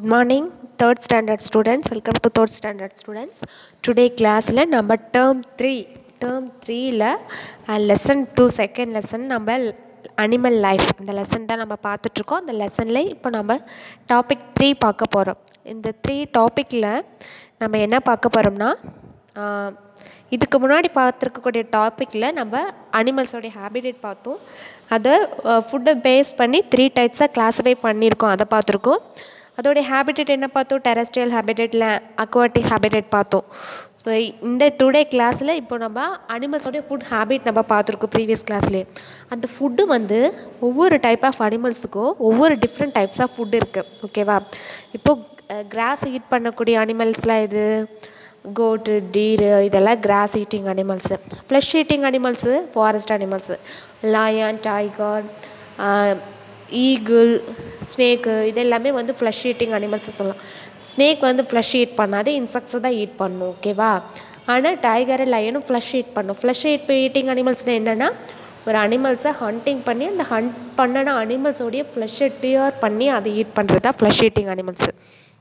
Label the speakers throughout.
Speaker 1: Good morning, third standard students. Welcome to third standard students. Today classல நம்ம term three term த்ரீல lesson two second lesson நம்ம animal life அந்த lesson தான் நம்ம பார்த்துட்ருக்கோம் அந்த லெசனில் இப்போ நம்ம டாபிக் த்ரீ பார்க்க போகிறோம் இந்த த்ரீ டாப்பிக்கில் நம்ம என்ன பார்க்க போகிறோம்னா இதுக்கு முன்னாடி பார்த்துருக்கக்கூடிய டாப்பிக்கில் நம்ம அனிமல்ஸோடைய ஹேபிடேட் பார்த்தோம் அதை ஃபுட்டை பேஸ் பண்ணி த்ரீ டைப்ஸாக கிளாஸிஃபை பண்ணியிருக்கோம் அதை பார்த்துருக்கோம் அதோடைய ஹேபிடேட் என்ன பார்த்தோம் டெரஸ்ட்ரியல் ஹேபிடேட்டில் அக்வாட்டிக் ஹேபிடேட் பார்த்தோம் ஸோ இந்த டுடே கிளாஸில் இப்போ நம்ம அனிமல்ஸோடைய ஃபுட் ஹேபிட் நம்ம பார்த்துருக்கோம் ப்ரீவியஸ் கிளாஸ்லேயே அந்த ஃபுட்டு வந்து ஒவ்வொரு டைப் ஆஃப் அனிமல்ஸுக்கும் ஒவ்வொரு டிஃப்ரெண்ட் டைப்ஸ் ஆஃப் ஃபுட் இருக்குது ஓகேவா இப்போது கிராஸ் ஈட் பண்ணக்கூடிய அனிமல்ஸ்லாம் இது கோட்டு டீரு இதெல்லாம் grass eating animals flesh eating animals forest animals lion tiger eagle snake இது எல்லாமே வந்து ஃப்ளஷ் ஈட்டிங் அனிமல்ஸ் சொல்லலாம் ஸ்னேக் வந்து ஃப்ளஷ் ஈட் பண்ணாது இன்செக்ட்ஸை தான் ஈட் பண்ணும் ஓகேவா ஆனால் டைகரு லயனும் ஃப்ளஷ் ஈட் பண்ணும் ஃப்ளஷ் ஈட் ஈட்டிங் அனிமல்ஸ்னால் என்னென்னா ஒரு அனிமல்ஸை ஹண்டிங் பண்ணி அந்த ஹண்ட் பண்ணின அனிமல்ஸோடைய ஃப்ளஷ்ஷை டியர் பண்ணி அதை ஈட் பண்ணுறது தான் ஃப்ளஷ் ஈட்டிங் அனிமல்ஸு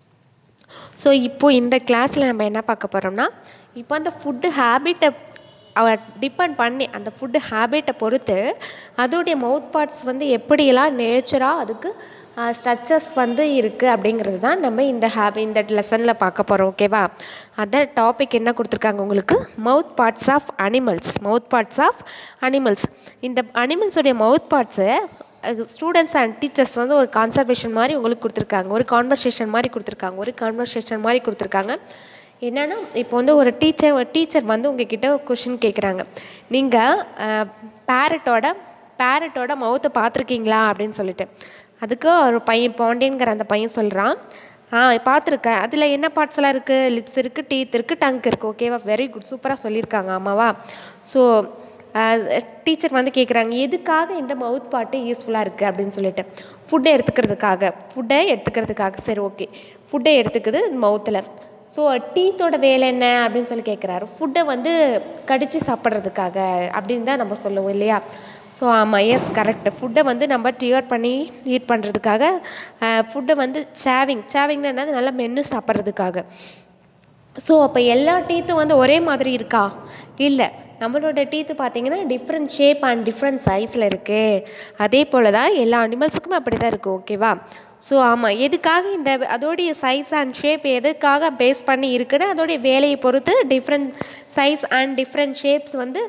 Speaker 1: ஸோ இப்போது இந்த கிளாஸில் நம்ம என்ன பார்க்க போகிறோம்னா இப்போ அந்த ஃபுட்டு ஹேபிட்டை அவ டிபெண்ட் பண்ணி அந்த ஃபுட்டு ஹேபிட்டை பொறுத்து அதோடைய மவுத் பார்ட்ஸ் வந்து எப்படியெல்லாம் நேச்சராக அதுக்கு ஸ்ட்ரக்சர்ஸ் வந்து இருக்குது அப்படிங்கிறது தான் நம்ம இந்த ஹேபி இந்த லெசனில் பார்க்க போகிறோம் ஓகேவா அதான் டாபிக் என்ன கொடுத்துருக்காங்க உங்களுக்கு mouth parts of animals mouth parts of animals இந்த அனிமல்ஸோடைய மவுத் பார்ட்ஸை ஸ்டூடெண்ட்ஸ் அண்ட் டீச்சர்ஸ் வந்து ஒரு கான்சர்வேஷன் மாதிரி உங்களுக்கு கொடுத்துருக்காங்க ஒரு கான்வர்சேஷன் மாதிரி கொடுத்துருக்காங்க ஒரு கான்வர்சேஷன் மாதிரி கொடுத்துருக்காங்க என்னென்னா இப்போ வந்து ஒரு டீச்சர் ஒரு டீச்சர் வந்து உங்ககிட்ட கொஷின் கேட்குறாங்க நீங்கள் பேரட்டோட பேரட்டோட மவுத்தை பார்த்துருக்கீங்களா அப்படின்னு சொல்லிட்டு அதுக்கு ஒரு பையன் பாண்டியன்கிற அந்த பையன் சொல்கிறான் ஆ பார்த்துருக்கேன் அதில் என்ன பார்ட்ஸ் எல்லாம் இருக்குது லிப்ஸ் இருக்குது டீத் இருக்குது டங்க் இருக்குது ஓகேவா வெரி குட் சூப்பராக சொல்லியிருக்காங்க ஆமாவா ஸோ டீச்சர் வந்து கேட்குறாங்க எதுக்காக இந்த மவுத் பாட்டு யூஸ்ஃபுல்லாக இருக்குது அப்படின்னு சொல்லிட்டு ஃபுட்டை எடுத்துக்கிறதுக்காக ஃபுட்டை எடுத்துக்கிறதுக்காக சரி ஓகே ஃபுட்டை எடுத்துக்குது மவுத்தில் ஸோ டீத்தோட வேலை என்ன அப்படின்னு சொல்லி கேட்குறாரு ஃபுட்டை வந்து கடித்து சாப்பிட்றதுக்காக அப்படின்னு தான் நம்ம சொல்லுவோம் இல்லையா ஸோ ஆமாம் எஸ் கரெக்டு ஃபுட்டை வந்து நம்ம டியர் பண்ணி ஈட் பண்ணுறதுக்காக ஃபுட்டை வந்து சேவிங் சேவிங்னா என்னது நல்லா மென்று சாப்பிட்றதுக்காக ஸோ அப்போ எல்லா டீத்தும் வந்து ஒரே மாதிரி இருக்கா இல்லை நம்மளோட டீத்து பார்த்தீங்கன்னா டிஃப்ரெண்ட் ஷேப் அண்ட் டிஃப்ரெண்ட் சைஸில் இருக்குது அதே போல் தான் எல்லா அனிமல்ஸுக்குமே அப்படி தான் இருக்குது ஓகேவா ஸோ ஆமாம் எதுக்காக இந்த அதோடைய சைஸ் அண்ட் ஷேப் எதுக்காக பேஸ் பண்ணி இருக்குன்னு அதோடைய வேலையை பொறுத்து different size and different shapes வந்து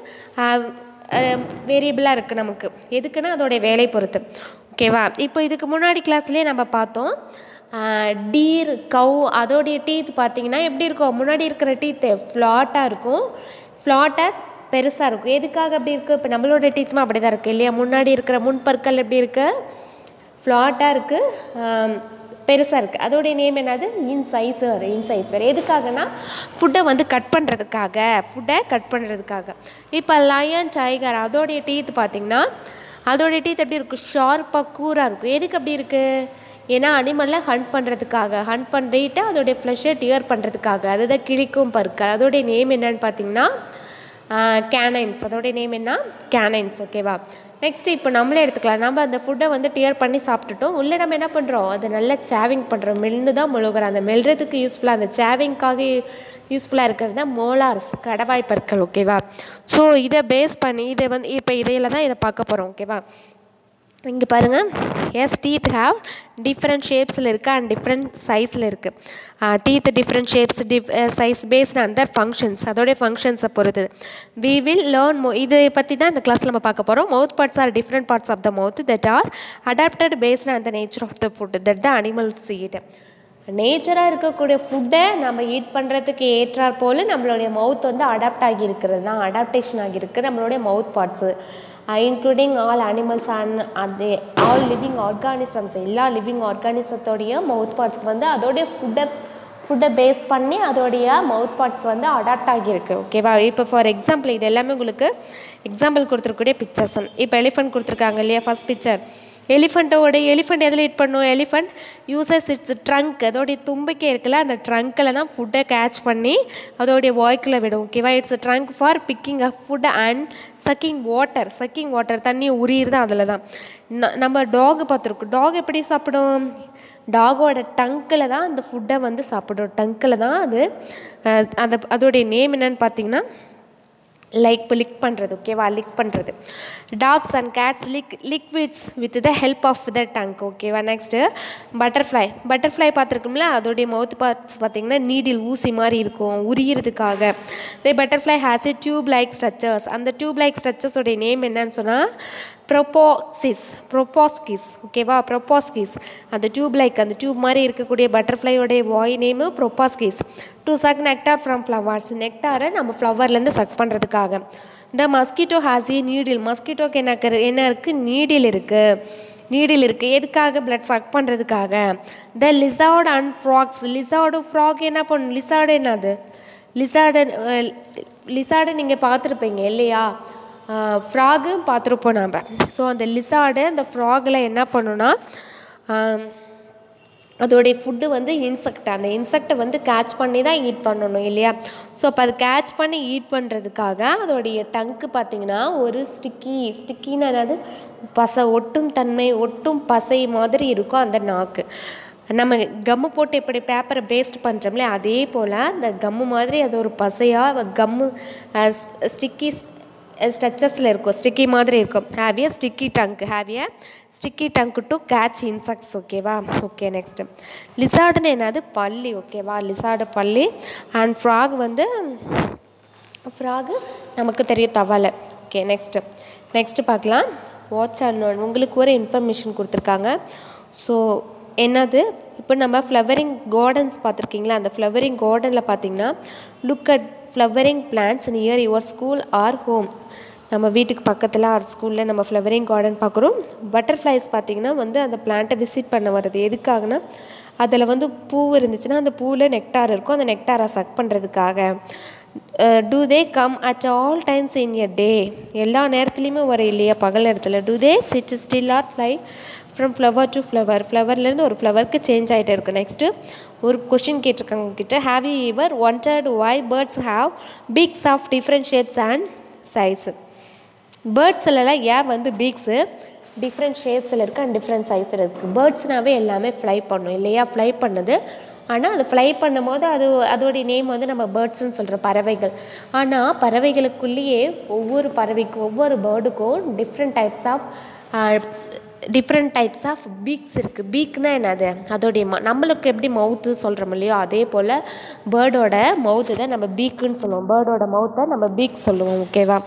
Speaker 1: வேரியபிளாக இருக்குது நமக்கு எதுக்குன்னா அதோடைய வேலையை பொறுத்து ஓகேவா இப்போ இதுக்கு முன்னாடி கிளாஸ்லேயே நம்ம பார்த்தோம் டீர் கவு அதோடைய டீத் பார்த்திங்கன்னா எப்படி இருக்கும் முன்னாடி இருக்கிற டீத்து ஃப்ளாட்டாக இருக்கும் ஃப்ளாட்டாக பெருசாக இருக்கும் எதுக்காக அப்படி இருக்குது இப்போ நம்மளோட டீத்துமா அப்படி தான் இருக்குது இல்லையா முன்னாடி இருக்கிற முன்பற்கள் எப்படி இருக்குது ஃப்ளாட்டாக இருக்குது பெருசாக இருக்குது அதோடைய நேம் என்னது இன்சைசர் இன்சைசர் எதுக்காகனா ஃபுட்டை வந்து கட் பண்ணுறதுக்காக ஃபுட்டை கட் பண்ணுறதுக்காக இப்போ லயன் டைகர் அதோடைய டீத் பார்த்திங்கன்னா அதோடைய டீத் எப்படி இருக்கும் ஷார்ப்பாக கூராக இருக்கும் எதுக்கு அப்படி இருக்குது ஏன்னா அனிமலில் ஹண்ட் பண்ணுறதுக்காக ஹண்ட் பண்ணிட்டு அதோடைய ஃப்ளஷை டியர் பண்ணுறதுக்காக அதுதான் கிழிக்கும் பற்கள் அதோடைய நேம் என்னன்னு பார்த்தீங்கன்னா கேனைன்ஸ் அதோடைய நேம் என்ன கேனைன்ஸ் ஓகேவா நெக்ஸ்ட்டு இப்போ நம்மளே எடுத்துக்கலாம் நம்ம அந்த ஃபுட்டை வந்து டியர் பண்ணி சாப்பிட்டுட்டோம் உள்ளே நம்ம என்ன பண்ணுறோம் அதை நல்லா சேவிங் பண்ணுறோம் மெல்னு தான் முழுகிறோம் அந்த மெல்றதுக்கு யூஸ்ஃபுல்லாக அந்த சேவிங்க்காக யூஸ்ஃபுல்லாக இருக்கிறது தான் மோலார்ஸ் கடவாய் பற்கள் ஓகேவா ஸோ இதை பேஸ் பண்ணி இதை வந்து இப்போ இதையில் தான் இதை பார்க்க போகிறோம் ஓகேவா இங்கே பாருங்கள் எஸ் டீத் ஹாவ் டிஃப்ரெண்ட் ஷேப்ஸில் இருக்குது அண்ட் டிஃப்ரெண்ட் சைஸில் இருக்குது teeth different shapes diff size based on their functions அதோடைய ஃபங்க்ஷன்ஸை பொறுத்து வி வில் லேர்ன் மோ இதை பற்றி தான் இந்த கிளாஸில் நம்ம பார்க்க போகிறோம் mouth parts are different parts of the mouth that are adapted based on the nature of the food that the animals eat நேச்சராக இருக்கக்கூடிய ஃபுட்டை நம்ம ஈட் பண்ணுறதுக்கு ஏற்றாற் போல் நம்மளுடைய மவுத் வந்து அடாப்ட் ஆகி இருக்கிறது தான் அடாப்டேஷன் ஆகியிருக்கு நம்மளுடைய mouth parts including all animals and அது ஆல் லிவிங் ஆர்கானிசம்ஸ் எல்லா லிவிங் ஆர்கானிசத்தோடைய மவுத் பார்ட்ஸ் வந்து அதோடைய ஃபுட்டை ஃபுட்டை பேஸ் பண்ணி அதோடைய மவுத் பார்ட்ஸ் வந்து அடாப்ட் ஆகியிருக்கு ஓகேவா இப்போ ஃபார் எக்ஸாம்பிள் இது எல்லாமே உங்களுக்கு எக்ஸாம்பிள் கொடுத்துருக்கூடிய பிக்சர்ஸ் இப்போ எலிஃபென்ட் கொடுத்துருக்காங்க இல்லையா ஃபஸ்ட் பிக்சர் எலிஃபண்ட்டோட எலிஃபண்ட் எதில் ஈட் பண்ணும் எலிஃபண்ட் யூசஸ் இட்ஸ் ட்ரங்க் அதோடைய தும்பிக்கை இருக்குல்ல அந்த ட்ரங்க்கில் தான் ஃபுட்டை கேட்ச் பண்ணி அதோடைய வாய்க்கில் விடும் ஓகேவா its trunk for picking a food and sucking water sucking water தண்ணி உரியிறது அதில் தான் ந- நம்ம டாக் பார்த்துருக்கோம் டாக் எப்படி சாப்பிடும் டாகோட டங்கில் தான் அந்த ஃபுட்டை வந்து சாப்பிடும் டங்கில் தான் அது அஹ், அந்த அதோடைய நேம் என்னன்னு பார்த்தீங்கன்னா லைக் இப்போ லிக் பண்ணுறது ஓகேவா லிக் பண்ணுறது dogs and cats lick liquids with the help of the tongue ஓகேவா நெக்ஸ்ட்டு பட்டர்ஃப்ளை பட்டர்ஃப்ளை பார்த்துருக்கோம்ல அதோடைய மவுத் பார்ட்ஸ் பார்த்தீங்கன்னா நீடில் ஊசி மாதிரி இருக்கும் உரியறதுக்காக the butterfly has a tube like structures அந்த டியூப் லைக் ஸ்ட்ரக்சர்ஸோடைய நேம் என்னன்னு சொன்னால் ப்ரொபோசிஸ் ப்ரொபாஸ்கிஸ் ஓகேவா ப்ரொபாஸ்கிஸ் அந்த டியூப் லைக் அந்த டியூப் மாதிரி இருக்கக்கூடிய பட்டர்ஃப்ளையோடைய வாய் name proboscis to suck nectar from flowers நெக்டாரை நம்ம ஃப்ளவர்லேருந்து சக் பண்ணுறதுக்காக இந்த மஸ்கிட்டோ ஹாஸ் ஏ நீடில் மஸ்கிட்டோக்கு என்ன இருக்கு- என்ன இருக்குது நீடில் இருக்குது நீடில் இருக்குது எதுக்காக பிளட் சக் பண்ணுறதுக்காக the lizard and frogs lizard frog என்ன பண்ணும் லிசார்டு என்னது லிசார்டு லிசார்டு நீங்கள் பார்த்துருப்பீங்க இல்லையா ஃப்ராகு பார்த்துருப்போம் நாம் ஸோ அந்த லிசார்டு அந்த ஃப்ராகில் என்ன பண்ணுன்னா ஆம், அதோடைய ஃபுட்டு வந்து இன்செக்ட் அந்த இன்செக்டை வந்து கேட்ச் பண்ணி தான் ஈட் பண்ணணும் இல்லையா ஸோ அப்போ அது கேட்ச் பண்ணி ஈட் பண்ணுறதுக்காக அதோடைய டங்க்கு பார்த்தீங்கன்னா ஒரு ஸ்டிக்கி ஸ்டிக்கின்னு என்னது பசை ஒட்டும் தன்மை ஒட்டும் பசை மாதிரி இருக்கும் அந்த நாக்கு நம்ம கம்மு போட்டு எப்படி பேப்பரை பேஸ்ட் பண்ணுறோம்ல அதே போல் அந்த கம்மு மாதிரி அது ஒரு பசையாக கம்மு ஸ்டிக்கி ஸ்ட்ரக்சர்ஸில் இருக்கும் ஸ்டிக்கி மாதிரி இருக்கும் have a sticky tongue have a sticky tongue to catch insects ஓகேவா ஓகே நெக்ஸ்ட்டு லிசார்டுன்னு என்னது பல்லி ஓகேவா லிசார்டு பல்லி அண்ட் ஃப்ராக் வந்து ஃப்ராகு நமக்கு தெரியும் தவளை ஓகே நெக்ஸ்ட்டு நெக்ஸ்ட்டு பார்க்கலாம் வாட்ச் அண்ட் learn. உங்களுக்கு ஒரு இன்ஃபர்மேஷன் கொடுத்துருக்காங்க ஸோ என்னது இப்போ நம்ம ஃப்ளவரிங் கார்டன்ஸ் பார்த்துருக்கீங்களா அந்த ஃப்ளவரிங் கார்டனில் பார்த்தீங்கன்னா look at flowering plants near your school or home நம்ம வீட்டுக்கு பக்கத்தில் ஆர் ஸ்கூலில் நம்ம ஃப்ளவரிங் கார்டன் பார்க்குறோம் பட்டர்ஃப்ளைஸ் பார்த்தீங்கன்னா வந்து அந்த பிளான்ட்டை விசிட் பண்ண வருது எதுக்காகனா அதில் வந்து பூ இருந்துச்சுன்னா அந்த பூவில் நெக்டார் இருக்கும் அந்த நெக்டாரை சக் பண்ணுறதுக்காக do they come at all times in a day எல்லா நேரத்துலையுமே வரும் இல்லையா பகல் நேரத்தில் do they sit still or fly from flower to flower ஃப்ளவர்லேருந்து ஒரு ஃப்ளவருக்கு சேஞ்ச் ஆகிட்டே இருக்கும் நெக்ஸ்ட்டு ஒரு கொஷின் கேட்டிருக்காங்க உங்ககிட்ட have you ever wondered why birds have beaks of different shapes and size பேர்ட்ஸ்லலாம் ஏன் வந்து பீக்ஸு டிஃப்ரெண்ட் ஷேப்ஸில் இருக்குது அண்ட் டிஃப்ரெண்ட் சைஸில் இருக்குது பேர்ட்ஸ்னாவே எல்லாமே ஃப்ளை பண்ணும் இல்லையா ஃப்ளை பண்ணுது ஆனால் அது ஃப்ளை பண்ணும்போது அது அதோடைய நேம் வந்து நம்ம பேர்ட்ஸ்னு சொல்கிற பறவைகள் ஆனால் பறவைகளுக்குள்ளேயே ஒவ்வொரு பறவைக்கும் ஒவ்வொரு பேர்டுக்கும் different types of different types of beaks இருக்குது பீக்னா என்னது அதோடைய ம நம்மளுக்கு எப்படி மவுத்து சொல்கிறோம் இல்லையோ அதே போல் பேர்டோட மவுத்து தான் நம்ம பீக்குன்னு சொல்லுவோம் பேர்டோட மவுத்தை நம்ம பீக் சொல்லுவோம் ஓகேவா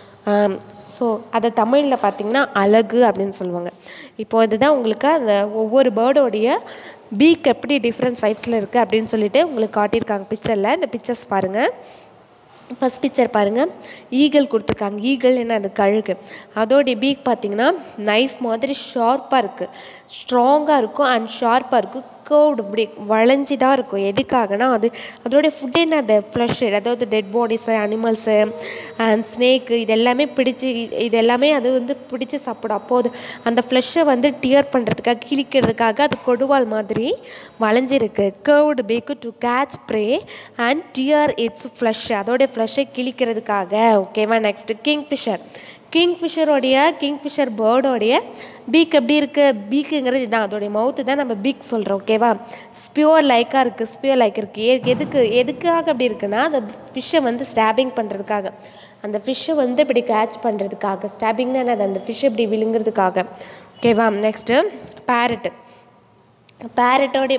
Speaker 1: ஸோ அதை தமிழில் பார்த்தீங்கன்னா அழகு அப்படின்னு சொல்லுவாங்க இப்போ இதுதான் உங்களுக்கு அந்த ஒவ்வொரு பேர்டோடைய பீக் எப்படி டிஃப்ரெண்ட் சைட்ஸில் இருக்குது அப்படின்னு சொல்லிட்டு உங்களுக்கு காட்டியிருக்காங்க பிக்சரில் இந்த பிக்சர்ஸ் பாருங்கள் ஃபஸ்ட் பிக்சர் பாருங்கள் ஈகிள் கொடுத்துருக்காங்க ஈகிள் என்ன அது கழுகு அதோடைய பீக் பார்த்தீங்கன்னா நைஃப் மாதிரி ஷார்ப்பாக இருக்குது ஸ்ட்ராங்காக இருக்கும் அண்ட் ஷார்ப்பாக இருக்கும் கேர்வ்டு இப்படி வளைஞ்சி தான் இருக்கும் எதுக்காகனா அது அதோடைய ஃபுட் என்ன அது ஃப்ளஷ் அதாவது dead bodies animals and snake இது எல்லாமே பிடிச்சி இது- இது எல்லாமே அது வந்து பிடிச்சி சாப்பிடும் அப்போது அந்த ஃப்ளஷ்ஷை வந்து டியர் பண்ணுறதுக்காக கிழிக்கிறதுக்காக அது கொடுவாள் மாதிரி வளைஞ்சிருக்கு curved beak to catch prey and tear its flesh அதோடைய ஃப்ளஷ்ஷை கிழிக்கிறதுக்காக ஓகேவா நெக்ஸ்ட்டு கிங்ஃபிஷர் கிங்ஃபிஷரோடைய கிங்ஃபிஷர் பேர்டோடைய பீக் எப்படி இருக்குது பீக்குங்கிறது இதான் அதோடைய மவுத்து தான் நம்ம பீக் சொல்கிறோம் ஓகேவா ஸ்பியோர் லைக்காக இருக்குது ஸ்பியோர் லைக் இருக்குது ஏ எதுக்கு எதுக்காக அப்படி இருக்குன்னா அந்த ஃபிஷ்ஷை வந்து ஸ்டாபிங் பண்ணுறதுக்காக அந்த ஃபிஷ்ஷை வந்து இப்படி கேட்ச் பண்ணுறதுக்காக ஸ்டாபிங்னா என்னது அந்த ஃபிஷ்ஷை இப்படி விழுங்குறதுக்காக ஓகேவா நெக்ஸ்ட்டு பேரட்டு பேரட்டோடைய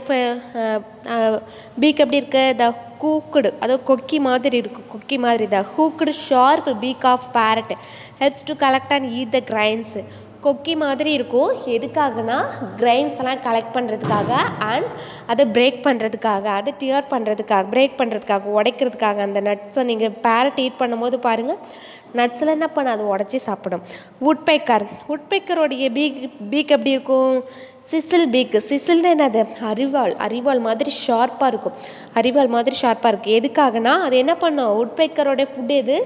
Speaker 1: பீக் எப்படி இருக்கு த ஹூக்குடு அதாவது கொக்கி மாதிரி இருக்கும் கொக்கி மாதிரி the hooked sharp beak of parrot helps to collect and eat the grains கொக்கி மாதிரி இருக்கும் எதுக்காகனா கிரைன்ஸ் எல்லாம் கலெக்ட் பண்ணுறதுக்காக அண்ட் அதை பிரேக் பண்ணுறதுக்காக அதை டியர் பண்ணுறதுக்காக பிரேக் பண்ணுறதுக்காக உடைக்கிறதுக்காக அந்த நட்ஸை நீங்கள் பேரட் ஈட் பண்ணும்போது பாருங்கள் நட்ஸில் என்ன பண்ண அது உடச்சி சாப்பிடும் உட்பைக்கர் உட்பைக்கரோடைய பீக் பீக் எப்படி இருக்கும் சிசில் பீக்கு சிசில்னு என்னது அரிவாள் அரிவாள் மாதிரி ஷார்ப்பாக இருக்கும் அரிவாள் மாதிரி ஷார்ப்பாக இருக்குது எதுக்காகனா அது என்ன பண்ணும் உட்பைக்கரோட ஃபுட் எது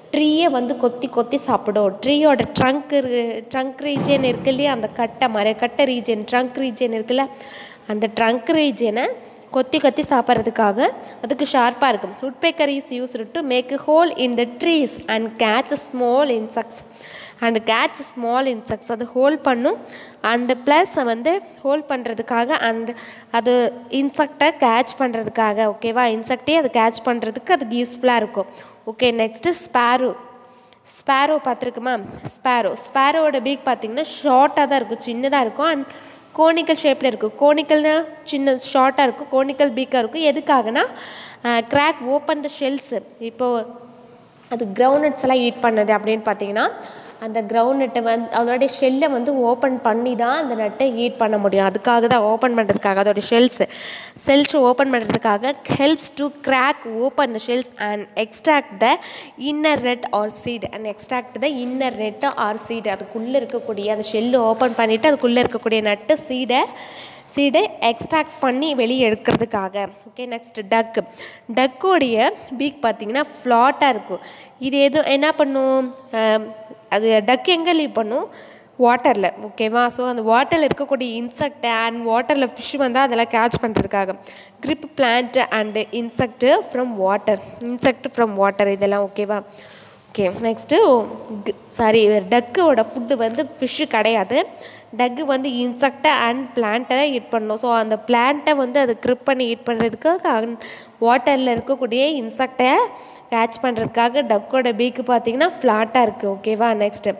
Speaker 1: ட்ரீயை வந்து கொத்தி கொத்தி சாப்பிடும் ட்ரீயோட ட்ரங்க் ட்ரங்க் ரீஜன் இருக்கு இல்லையா அந்த கட்டை மர கட்டை ரீஜன் ட்ரங்க் ரீஜன் இருக்குல்ல அந்த ட்ரங்க் ரீஜனை கொத்தி கொத்தி சாப்பிட்றதுக்காக அதுக்கு ஷார்ப்பாக இருக்கும் woodpecker is used to make hole in the trees and catch small insects and catch small insects அது ஹோல் பண்ணும் அண்டு ப்ளஸ் வந்து ஹோல் பண்ணுறதுக்காக அண்ட் அது இன்செக்டை கேட்ச் பண்ணுறதுக்காக ஓகேவா இன்செக்டே அது கேட்ச் பண்ணுறதுக்கு அதுக்கு யூஸ்ஃபுல்லாக இருக்கும் ஓகே நெக்ஸ்ட்டு ஸ்பேரோ ஸ்பேரோ பார்த்துருக்குமா ஸ்பேரோ ஸ்பேரோவோட பீக் பார்த்தீங்கன்னா ஷார்ட்டாக தான் இருக்கும் சின்னதாக இருக்கும் அண்ட் கோனிக்கல் ஷேப்பில் இருக்கும் கோனிக்கல்னா சின்ன ஷார்ட்டாக இருக்கும் கோனிக்கல் பீக்காக இருக்கும் எதுக்காகனா கிராக் ஓப்பன் த ஷெல்ஸு இப்போது அது கிரவுண்ட்நட்ஸ் எல்லாம் ஈட் பண்ணது அப்படின்னு பார்த்தீங்கன்னா அந்த கிரவுண்ட் நட்டை வந்து அதோடைய ஷெல்லை வந்து ஓப்பன் பண்ணி தான் அந்த நட்டை ஈட் பண்ண முடியும் அதுக்காக தான் ஓப்பன் பண்ணுறதுக்காக அதோடைய ஷெல்ஸு செல்ஸ் ஓப்பன் பண்ணுறதுக்காக helps to crack open the shells and extract the inner nut or seed and extract the inner nut or seed அதுக்குள்ளே இருக்கக்கூடிய அந்த ஷெல்லு ஓப்பன் பண்ணிவிட்டு அதுக்குள்ளே இருக்கக்கூடிய நட்டு சீடை சீடை எக்ஸ்ட்ராக்ட் பண்ணி வெளியே எடுக்கிறதுக்காக ஓகே நெக்ஸ்ட் டக்கு டக்கோடைய பீக் பார்த்தீங்கன்னா ஃப்ளாட்டாக இருக்கும் இது எதுவும் என்ன பண்ணும் அஹ், அது டக் எங்கே லீவ் பண்ணும் வாட்டரில் ஓகேவா ஸோ அந்த வாட்டரில் இருக்கக்கூடிய இன்செக்ட் அண்ட் வாட்டரில் ஃபிஷ் வந்தால் அதெல்லாம் கேட்ச் பண்ணுறதுக்காக grip plant and insect from water insect from water இதெல்லாம் ஓகேவா ஓகே நெக்ஸ்ட்டு சாரி டக்கோட ஃபுட்டு வந்து ஃபிஷ்ஷு கிடையாது டக்கு வந்து இன்செக்டை அண்ட் பிளான்ட்டை ஈட் பண்ணணும் ஸோ அந்த பிளான்ட்டை வந்து அது க்ரிப் பண்ணி ஈட் பண்ணுறதுக்கு வாட்டரில் இருக்கக்கூடிய இன்செக்டை கேட்ச் பண்ணுறதுக்காக டக்கோட பீக்கு பார்த்தீங்கன்னா ஃப்ளாட்டாக இருக்குது ஓகேவா நெக்ஸ்ட்டு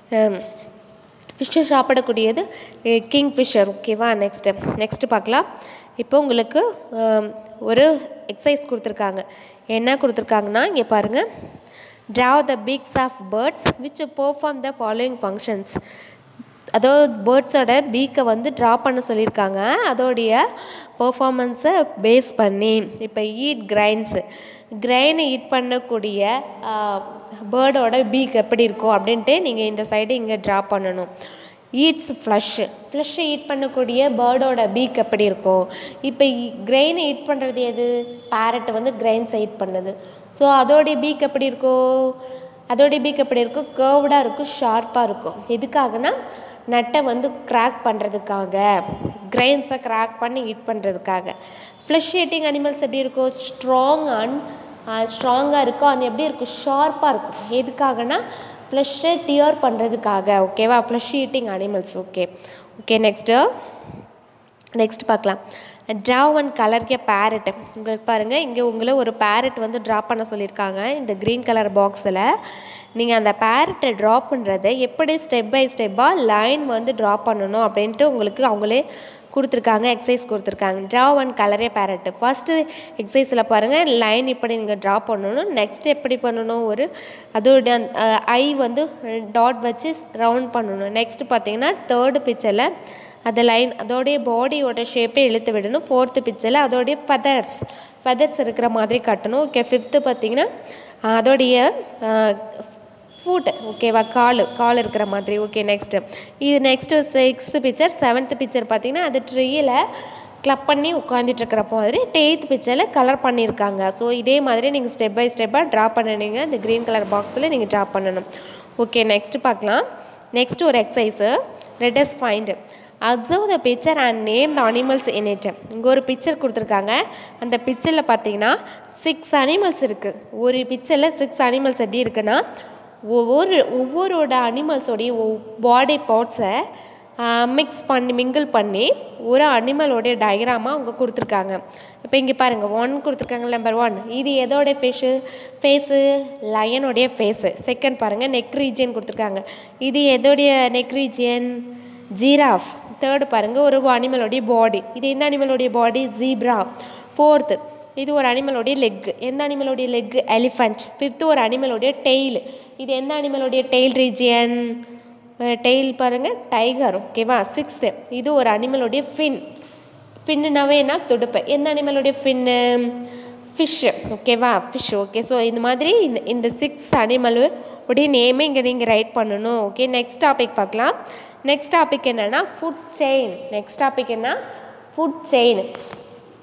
Speaker 1: ஃபிஷ்ஷை சாப்பிடக்கூடியது கிங் ஃபிஷர் ஓகேவா நெக்ஸ்ட்டு நெக்ஸ்ட்டு பார்க்கலாம் இப்போ உங்களுக்கு அஹ், ஒரு எக்ஸசைஸ் கொடுத்துருக்காங்க என்ன கொடுத்துருக்காங்கன்னா இங்கே பாருங்கள் draw the beaks of birds which perform the following functions அதாவது பேர்ட்ஸோட பீக்கை வந்து ட்ரா பண்ண சொல்லியிருக்காங்க அதோடைய பெர்ஃபார்மன்ஸை பேஸ் பண்ணி இப்போ ஈட் கிரைன்ஸு கிரைனை ஈட் பண்ணக்கூடிய பேர்டோட பீக் எப்படி இருக்கும் அப்படின்ட்டு நீங்கள் இந்த சைடு இங்கே ட்ரா பண்ணணும் ஈட்ஸ் ஃப்ளஷ்ஷு ஃப்ளஷ்ஷை ஈட் பண்ணக்கூடிய பேர்டோட பீக் எப்படி இருக்கும் இப்போ கிரெயினை ஈட் பண்ணுறது எது பேரட் வந்து கிரைன்ஸை ஈட் பண்ணுது ஸோ அதோடைய பீக் எப்படி இருக்கும் அதோடைய பீக் எப்படி இருக்கும் கேர்வ்டாக இருக்கும் ஷார்ப்பாக இருக்கும் எதுக்காகனா நட்டை வந்து கிராக் பண்ணுறதுக்காக கிரெயின்ஸை கிராக் பண்ணி ஈட் பண்ணுறதுக்காக ஃப்ளஷ் ஈட்டிங் அனிமல்ஸ் எப்படி இருக்கும் ஸ்ட்ராங் அண்ட் ஸ்ட்ராங்காக இருக்கும் அண்ட் எப்படி இருக்கும் ஷார்ப்பாக இருக்கும் எதுக்காகனா ஃப்ளஷ்ஷை டியர் பண்ணுறதுக்காக ஓகேவா flesh eating animals okay okay next next பார்க்கலாம் ட்ரா ஒன் கலர் கே பேரட் உங்களுக்கு பாருங்கள் இங்கே உங்களை ஒரு பேரட் வந்து ட்ரா பண்ண சொல்லியிருக்காங்க இந்த க்ரீன் கலர் பாக்ஸில் நீங்கள் அந்த பேரட்டை ட்ரா பண்ணுறதை எப்படி ஸ்டெப் பை ஸ்டெப்பாக லைன் வந்து ட்ரா பண்ணணும் அப்படின்ட்டு உங்களுக்கு அவங்களே கொடுத்துருக்காங்க எக்ஸசைஸ் கொடுத்துருக்காங்க draw and colour a parrot first எக்ஸசைஸில் பாருங்கள் லைன் இப்படி நீங்கள் ட்ரா பண்ணணும் நெக்ஸ்ட் எப்படி பண்ணணும் ஒரு அதோட ஐ வந்து டாட் வச்சு ரவுண்ட் பண்ணணும் நெக்ஸ்ட் பார்த்தீங்கன்னா தேர்டு பிக்சரில் அந்த லைன் அதோடைய பாடியோட ஷேப்பை இழுத்து விடணும் ஃபோர்த்து பிக்சரில் அதோடைய ஃபெதர்ஸ் ஃபெதர்ஸ் இருக்கிற மாதிரி கட்டணும் ஓகே ஃபிஃப்த்து பார்த்தீங்கன்னா அதோடைய ஃபூட் ஓகேவா கால் கால் இருக்கிற மாதிரி ஓகே நெக்ஸ்ட்டு இது next sixth picture seventh picture பார்த்தீங்கன்னா அது ட்ரீயில் கிளப் பண்ணி உட்காந்துட்டு இருக்கிற மாதிரி டெய்த் பிக்சரில் கலர் பண்ணியிருக்காங்க ஸோ இதே மாதிரி நீங்கள் ஸ்டெப் பை ஸ்டெப்பாக ட்ரா பண்ணினீங்க இந்த க்ரீன் கலர் பாக்ஸில் நீங்கள் ட்ரா பண்ணணும் ஓகே நெக்ஸ்ட்டு பார்க்கலாம் நெக்ஸ்ட் ஒரு exercise let's find observe the picture and name the animals in it இங்கே ஒரு பிக்சர் கொடுத்துருக்காங்க அந்த பிக்சரில் பார்த்தீங்கன்னா சிக்ஸ் அனிமல்ஸ் இருக்குது ஒரு பிக்சரில் சிக்ஸ் அனிமல்ஸ் எப்படி இருக்குன்னா ஒவ்வொரு ஒவ்வொருவோட அனிமல்ஸோடைய பாடி பார்ட்ஸை மிக்ஸ் பண்ணி மிங்கிள் பண்ணி ஒரு அனிமலோடைய டயக்ராமாக அவங்க கொடுத்துருக்காங்க இப்போ இங்கே பாருங்கள் ஒன் கொடுத்துருக்காங்க நம்பர் ஒன் இது எதோடைய ஃபேஸு ஃபேஸு லயனுடைய ஃபேஸு செகண்ட் பாருங்கள் நெக் ரீஜியன் கொடுத்துருக்காங்க இது எதோடைய நெக் ரீஜியன் ஜீராஃப் தேர்டு பாருங்கள் ஒரு அனிமலோடைய பாடி இது எந்த அனிமலோடைய பாடி ஜீப்ரா ஃபோர்த்து இது ஒரு அனிமலோடைய லெக் எந்த அனிமலோடைய லெக் எலிஃபண்ட் ஃபிஃப்த்து ஒரு அனிமலோடைய டெய்ல் இது எந்த அனிமலோடைய டெய்ல் ரீஜியன் டெய்ல் பாருங்கள் டைகர் ஓகேவா சிக்ஸ்த்து இது ஒரு அனிமலோடைய ஃபின் ஃபின்னுனாவே என்ன துடுப்பு எந்த அனிமலோடைய ஃபின்னு ஃபிஷ்ஷு ஓகேவா ஃபிஷ் ஓகே ஸோ இந்த மாதிரி இந்த இந்த சிக்ஸ் அனிமலு உடைய நேமே இங்கே நீங்கள் ரைட் பண்ணணும் ஓகே நெக்ஸ்ட் டாபிக் பார்க்கலாம் நெக்ஸ்ட் டாபிக் என்னென்னா ஃபுட் செயின் நெக்ஸ்ட் டாபிக் என்ன ஃபுட் செயின்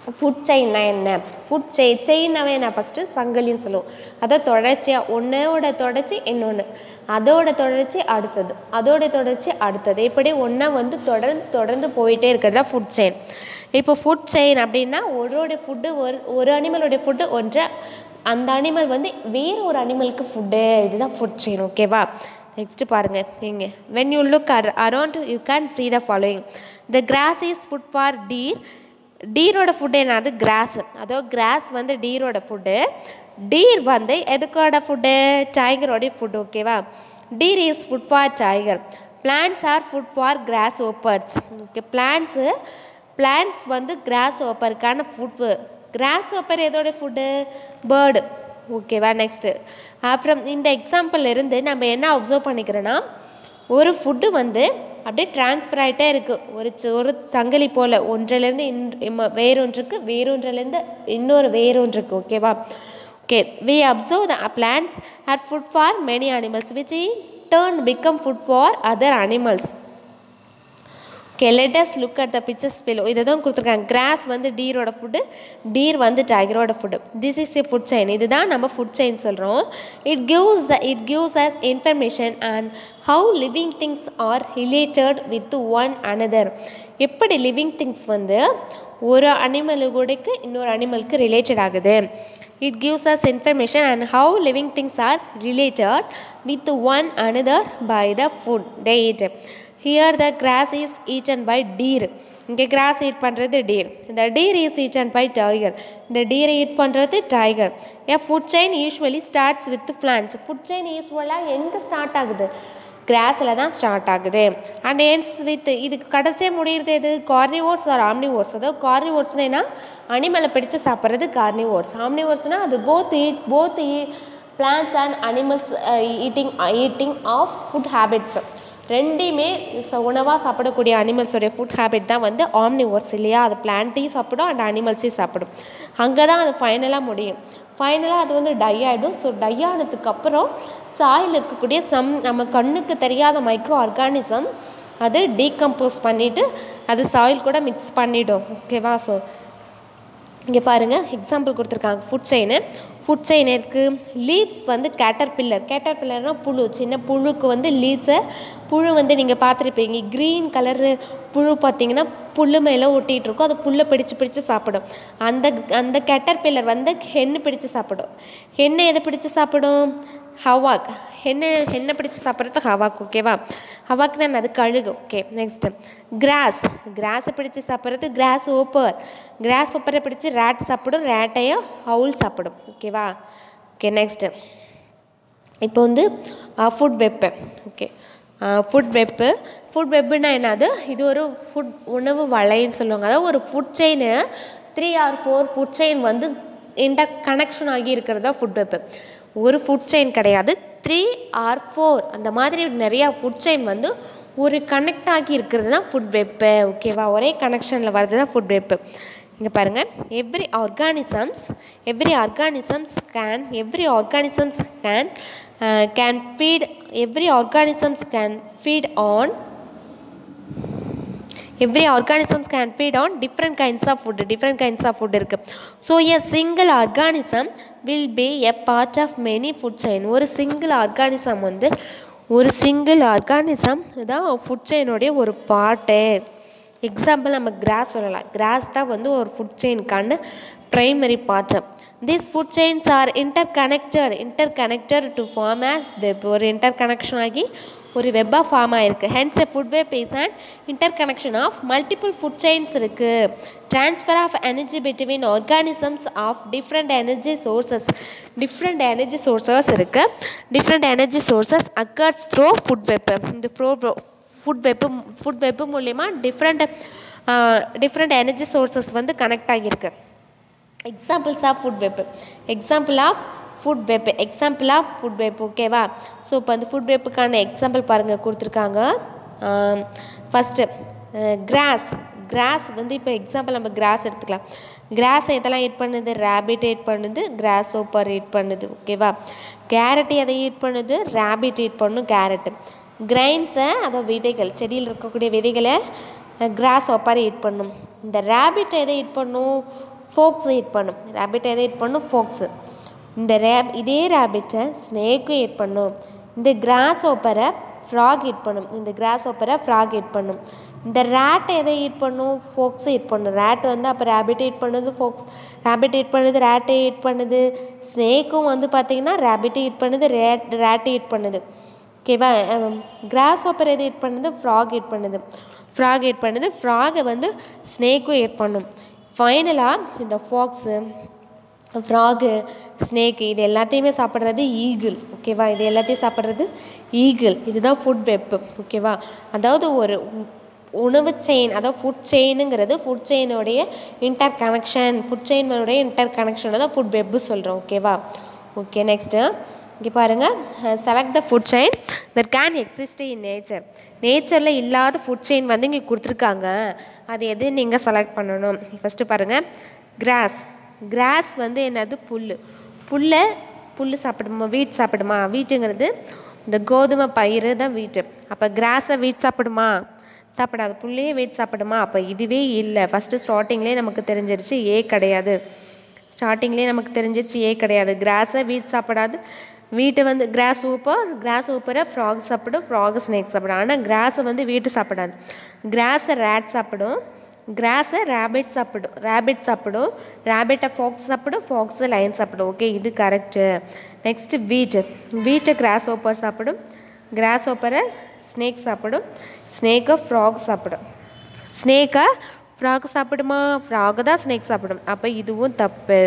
Speaker 1: ஃபுட் செயின்னா என்ன ஃபுட் செயின் செயின்னாவே என்ன ஃபஸ்ட்டு சங்கிலின்னு சொல்லுவோம் அதை தொடர்ச்சியாக ஒன்றோட தொடர்ச்சி இன்னொன்று அதோட தொடர்ச்சி அடுத்தது அதோட தொடர்ச்சி அடுத்தது இப்படி ஒன்றா வந்து தொடர்ந்து தொடர்ந்து போயிட்டே இருக்கிறது தான் ஃபுட் செயின் இப்போ ஃபுட் செயின் அப்படின்னா ஒருவோட ஃபுட்டு ஒரு ஒரு அனிமலோடைய ஃபுட்டு ஒன்றை அந்த அனிமல் வந்து வேறு ஒரு அனிமலுக்கு ஃபுட்டு இதுதான் ஃபுட் செயின் ஓகேவா நெக்ஸ்ட்டு பாருங்கள் இங்கே when you look uh around you can see the following the grass is food for deer டீரோட ஃபுட்டு என்னது கிராஸ் அதோ கிராஸ் வந்து டீரோட ஃபுட்டு டீர் வந்து எதுக்கோட ஃபுட்டு டைகரோடைய ஃபுட் ஓகேவா deer is food for tiger plants are food for grasshoppers okay plants plants வந்து கிராஸ் ஓப்பருக்கான ஃபுட்டு கிராஸ் ஓப்பர் எதோட ஃபுட்டு பேர்டு ஓகேவா நெக்ஸ்ட்டு அப்புறம் இந்த எக்ஸாம்பிள் இருந்து நம்ம என்ன அப்சர்வ் பண்ணிக்கிறோன்னா ஒரு ஃபுட்டு வந்து அப்படியே ட்ரான்ஸ்ஃபர் ஆகிட்டே இருக்குது ஒரு ச- ஒரு சங்கிலி போல் ஒன்றிலேருந்து இன் இம்ம- வேறொன்றுக்கு வேறொன்றிலேருந்து இன்னொரு வேறொன்றுக்கு ஓகேவா okay we observe the plants are food for many animals which turn become food for other animals okay let's look at the pictures below இதை தான் கொடுத்துருக்காங்க கிராஸ் வந்து டீரோட ஃபுட்டு டீர் வந்து டைகரோட food this is a food chain இதுதான் நம்ம food chain சொல்கிறோம் it gives the it gives us information and how living things are related with one another எப்படி லிவிங் திங்ஸ் வந்து ஒரு அனிமலுக்கு இன்னொரு அனிமலுக்கு ரிலேட்டட் ஆகுது it gives us information and how living things are related with one another by the food they eat here the grass is eaten by deer இங்கே grass eat பண்ணுறது deer இந்த deer is eaten by tiger இந்த டீரை eat பண்ணுறது tiger a food chain usually starts with plants food chain யூஸ்வலாக எங்கே start ஆகுது கிராஸில் தான் ஸ்டார்ட் ஆகுது அண்ட் என்ஸ் வித் இதுக்கு கடைசியாக முடியுறது எது கார்னிவோர்ஸ் ஆர் ஆம்னிவோர்ஸ் அதாவது கார்னிவோர்ஸ்னா அனிமலை பிடிச்சு சாப்பிட்றது கார்னிவோர்ஸ் ஆம்னிவோர்ஸ்னால் அது both eat both plants and animals eating eating of food habits ரெண்டையுமே உணவாக சாப்பிடக்கூடிய அனிமல்ஸோடைய ஃபுட் ஹேபிட் தான் வந்து ஆம்னிவோர்ஸ் இல்லையா அது பிளான்ட்டையும் சாப்பிடும் அண்ட் அனிமல்ஸையும் சாப்பிடும் அங்கே தான் அது ஃபைனலாக முடியும் ஃபைனலாக அது வந்து டை ஆகிடும் ஸோ டை ஆனதுக்கு அப்புறம் சாயில் இருக்கக்கூடிய சம் நம்ம கண்ணுக்கு தெரியாத மைக்ரோ ஆர்கானிசம் அது டீகம்போஸ் பண்ணிவிட்டு அது சாயில் கூட மிக்ஸ் பண்ணிடும் ஓகேவா ஸோ இங்கே பாருங்கள் எக்ஸாம்பிள் கொடுத்துருக்காங்க ஃபுட் செயின் ஃபுட் செயின் இருக்குது லீவ்ஸ் வந்து கேட்டர் பில்லர் கேட்டர் பில்லர்னால் புழு சின்ன புழுக்கு வந்து லீவ்ஸை புழு வந்து நீங்கள் பார்த்துருப்பீங்க க்ரீன் கலரு புழு பார்த்தீங்கன்னா புல்லு மேலே ஒட்டிகிட்டு இருக்கும் அது புல்லை பிடிச்சு பிடிச்சு சாப்பிடும் அந்த அந்த கேட்டர் பில்லர் வந்து ஹென்னு பிடிச்சு சாப்பிடும் ஹென்னை எதை பிடிச்சு சாப்பிடும் ஹவாக் ஹென்னு ஹென்னை பிடிச்சு சாப்பிட்றது ஹவாக் ஓகேவா ஹவாக் தான் அது கழுகு ஓகே நெக்ஸ்ட்டு கிராஸ் கிராஸை பிடிச்சு சாப்பிட்றது கிராஸ் ஓப்பர் கிராஸ் ஓப்பரை பிடிச்சு ரேட் சாப்பிடும் ரேட்டையும் ஹவுல் சாப்பிடும் ஓகேவா ஓகே நெக்ஸ்ட்டு இப்போ வந்து food web okay food web food வெப்புனா என்னது இது ஒரு ஃபுட் உணவு வலைன்னு சொல்லுவாங்க அதாவது ஒரு food chain three or four food chain வந்து இன்டர் கனெக்ஷன் ஆகி இருக்கிறதா ஃபுட் வெப்பு ஒரு ஃபுட் செயின் கிடையாது த்ரீ ஆர் ஃபோர் அந்த மாதிரி நிறையா ஃபுட் செயின் வந்து ஒரு கனெக்ட் ஆகி இருக்கிறது தான் ஃபுட் வெப்பு ஓகேவா ஒரே கனெக்ஷனில் வர்றது தான் ஃபுட் வெப்பு இங்கே பாருங்கள் every organisms every organisms can every organisms can can feed every organisms can feed on every organisms can feed on different kinds of food different kinds of food இருக்குது so a single organism will be a part of many food chain ஒரு single organism வந்து ஒரு single organism தான் food செயினுடைய ஒரு part example நம்ம grass சொல்லலாம் grass தான் வந்து ஒரு ஃபுட் செயின்கான primary part this food chains are interconnected interconnected to form as web ஒரு இன்டர் கனெக்ஷன் ஆகி ஒரு வெப்பாக ஃபார்ம் ஆகிருக்கு hence a food web is and interconnection of multiple food chains இருக்குது transfer of energy between organisms of different energy sources different energy sources இருக்குது different energy sources occurs through food web இந்த through food web food web மூலயமா different different energy sources வந்து connect ஆகியிருக்கு examples of food வெப்பு example of food web example of food web ஓகேவா so இப்போ அந்த food வெப்புக்கான example பாருங்கள் கொடுத்துருக்காங்க ஃபஸ்ட்டு கிராஸ் கிராஸ் வந்து இப்போ எக்ஸாம்பிள் நம்ம கிராஸ் எடுத்துக்கலாம் கிராஸ் எதெல்லாம் ஈட் பண்ணுது ரேபிட் ஈட் பண்ணுது கிராஸ் ஓப்பர் ஈட் பண்ணுது ஓகேவா கேரட் எதை ஈட் பண்ணுது ரேபிட் ஈட் பண்ணும் கேரட்டு கிரைன்ஸை அதோ விதைகள் செடியில் இருக்கக்கூடிய விதைகளை கிராஸ் ஓப்பர் ஈட் பண்ணும் இந்த ரேபிட் எதை ஈட் பண்ணும் ஃபோக்ஸ் ஈட் பண்ணும் ரேபிட் எதை ஈட் பண்ணும் ஃபோக்ஸு இந்த ரேப் இதே ரேபிட்டை ஸ்னேக்கும் ஈட் பண்ணும் இந்த கிராஸ் ஓப்பரை ஃப்ராக் ஈட் பண்ணும் இந்த கிராஸ் ஓப்பரை ஃப்ராக் ஈட் பண்ணும் இந்த ரேட் எதை ஈட் பண்ணும் ஃபோக்ஸை ஈட் பண்ணும் ரேட் வந்து அப்போ ரேபிட் ஈட் பண்ணுது ஃபோக்ஸ் ரேபிட் ஈட் பண்ணுது ரேட்டை ஈட் பண்ணுது ஸ்னேக்கும் வந்து பார்த்திங்கன்னா ரேபிட்டை ஈட் பண்ணுது ரேட் ரேட்டை ஈட் பண்ணுது ஓகேவா கிராஸ் ஓப்பர் எது ஈட் பண்ணுது ஃப்ராக் ஈட் பண்ணுது ஃப்ராக் ஈட் பண்ணுது ஃப்ராகை வந்து ஸ்னேக்கும் ஈட் பண்ணும் ஃபைனலாக இந்த ஃபாக்ஸு ஃப்ராகு ஸ்னேக்கு இது எல்லாத்தையுமே சாப்பிட்றது ஈகிள் ஓகேவா இது எல்லாத்தையும் சாப்பிட்றது ஈகிள் இதுதான் ஃபுட் வெப்பு ஓகேவா அதாவது ஒரு உணவு செயின் அதாவது ஃபுட் செயினுங்கிறது ஃபுட் செயினுடைய இன்டர் கனெக்ஷன் ஃபுட் செயினுடைய இன்டர் கனெக்ஷனை தான் ஃபுட் வெப்பு சொல்கிறோம் ஓகேவா ஓகே நெக்ஸ்ட்டு இங்கே பாருங்கள் select the food chain that can exist in nature நேச்சரில் இல்லாத ஃபுட் செயின் வந்து இங்கே கொடுத்துருக்காங்க அது எது நீங்கள் செலக்ட் பண்ணணும் ஃபஸ்ட்டு பாருங்கள் கிராஸ் கிராஸ் வந்து என்னது புல் புல்லை புல் சாப்பிடுமா வீட் சாப்பிடுமா வீட்டுங்கிறது இந்த கோதுமை பயிறு தான் வீட்டு அப்போ கிராஸை வீட் சாப்பிடுமா சாப்பிடாது புல்லையே வீட் சாப்பிடுமா அப்போ இதுவே இல்லை ஃபஸ்ட்டு ஸ்டார்டிங்லேயே நமக்கு தெரிஞ்சிருச்சு ஏ கிடையாது ஸ்டார்டிங்லேயே நமக்கு தெரிஞ்சிருச்சு ஏ கிடையாது கிராஸை வீட் சாப்பிடாது வீட்டை வந்து கிராஸ் ஊப்பர் கிராஸ் ஊப்பரை ஃப்ராக் சாப்பிடும் ஃப்ராக் ஸ்னேக் சாப்பிடும் ஆனால் கிராஸை வந்து வீட்டு சாப்பிடாது கிராஸை ரேட் சாப்பிடும் கிராஸை ரேபிட் சாப்பிடும் ரேபிட் சாப்பிடும் ரேபிட்டை ஃபாக்ஸ் சாப்பிடும் ஃபாக்ஸை லைன் சாப்பிடும் ஓகே இது கரெக்டு நெக்ஸ்ட்டு வீட்டு வீட்டை கிராஸ் ஓப்பர் சாப்பிடும் கிராஸ் ஓப்பரை ஸ்னேக் சாப்பிடும் ஸ்னேக்கை ஃப்ராக் சாப்பிடும் ஸ்னேக்கை ஃப்ராக் சாப்பிடுமா ஃப்ராக் தான் ஸ்னேக் சாப்பிடும் அப்போ இதுவும் தப்பு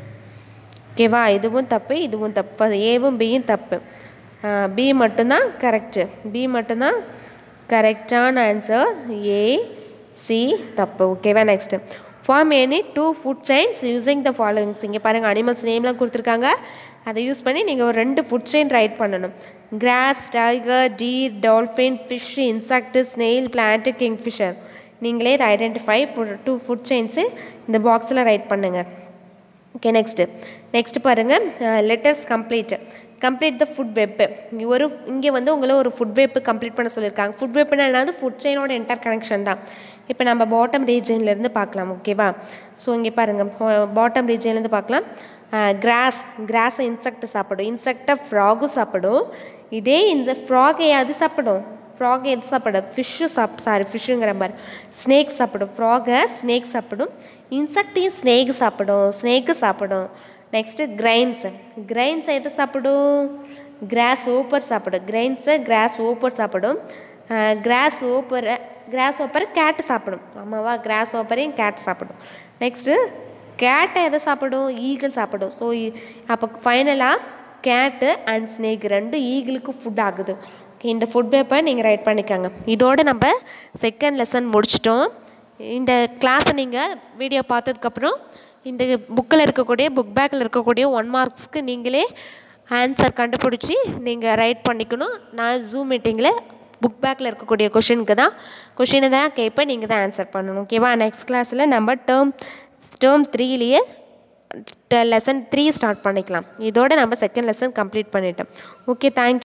Speaker 1: ஓகேவா இதுவும் தப்பு இதுவும் தப்பு ஏவும் பியும் தப்பு பி மட்டும்தான் கரெக்டு பி மட்டும்தான் கரெக்டான ஆன்சர் ஏ சி தப்பு ஓகேவா next form any two food chains using the followings இங்கே பாருங்கள் அனிமல்ஸ் நேம்லாம் கொடுத்துருக்காங்க அதை யூஸ் பண்ணி நீங்கள் ஒரு ரெண்டு ஃபுட் செயின் ரைட் பண்ணணும் grass tiger deer dolphin fish insect snail plant kingfisher நீங்களே இதை ஐடென்டிஃபை டூ ஃபுட் செயின்ஸு இந்த பாக்ஸில் ரைட் பண்ணுங்கள் ஓகே நெக்ஸ்ட்டு நெக்ஸ்ட் பாருங்கள் letters complete complete the food web இங்கே ஒரு இங்கே வந்து உங்களை ஒரு ஃபுட் வெப்பு கம்ப்ளீட் பண்ண சொல்லியிருக்காங்க ஃபுட் வெப்புனா என்னது ஃபுட் செயினோட இன்டர் கனெக்ஷன் தான் இப்போ நம்ம பாட்டம் ரீஜன்லேருந்து பார்க்கலாம் ஓகேவா ஸோ இங்கே பாருங்கள் பாட்டம் ரீஜன்லேருந்து பார்க்கலாம் கிராஸ் கிராஸை இன்செக்ட் சாப்பிடும் இன்செக்டை ஃப்ராகும் சாப்பிடும் இதே இந்த ஃப்ராகை அது சாப்பிடும் ஃப்ராக் எது சாப்பிடும் ஃபிஷ்ஷு சாப் சாரி ஃபிஷ்ஷுங்கிற மாதிரி ஸ்னேக் சாப்பிடும் ஃப்ராகை ஸ்னேக் சாப்பிடும் இன்செக்டையும் ஸ்னேக் சாப்பிடும் ஸ்னேக்கு சாப்பிடும் நெக்ஸ்ட்டு கிரைன்ஸு கிரைன்ஸை எது சாப்பிடும் கிராஸ் ஓப்பர் சாப்பிடும் கிரைன்ஸை கிராஸ் ஓப்பர் சாப்பிடும் கிராஸ் ஓப்பரை கிராஸ் ஓப்பரை கேட்டு சாப்பிடும் ஆமாவா கிராஸ் ஓப்பரையும் கேட் சாப்பிடும் நெக்ஸ்ட்டு கேட்டை எதை சாப்பிடும் ஈகிள் சாப்பிடும் ஸோ அப்போ ஃபைனலாக கேட்டு அண்ட் ஸ்னேக் ரெண்டும் ஈகிளுக்கு ஃபுட் ஆகுது ஓகே இந்த ஃபுட் பேப்பை நீங்கள் ரைட் பண்ணிக்கோங்க இதோடு நம்ம செகண்ட் லெசன் முடிச்சிட்டோம் இந்த கிளாஸை நீங்கள் வீடியோ பார்த்ததுக்கப்புறம் இந்த புக்கில் இருக்கக்கூடிய புக் பேக்கில் இருக்கக்கூடிய ஒன் மார்க்ஸ்க்கு நீங்களே ஆன்சர் கண்டுபிடிச்சி நீங்கள் ரைட் பண்ணிக்கணும் நான் ஜூம் மீட்டிங்கில் புக் பேக்கில் இருக்கக்கூடிய கொஷினுக்கு தான் கொஷினை தான் கேட்பேன் நீங்கள் தான் ஆன்சர் பண்ணணும் ஓகேவா நெக்ஸ்ட் கிளாஸில் நம்ம டேர்ம் டேர்ம் த்ரீலேயே லெசன் த்ரீ ஸ்டார்ட் பண்ணிக்கலாம் இதோட நம்ம செகண்ட் லெசன் கம்ப்ளீட் பண்ணிட்டோம் ஓகே தேங்க்யூ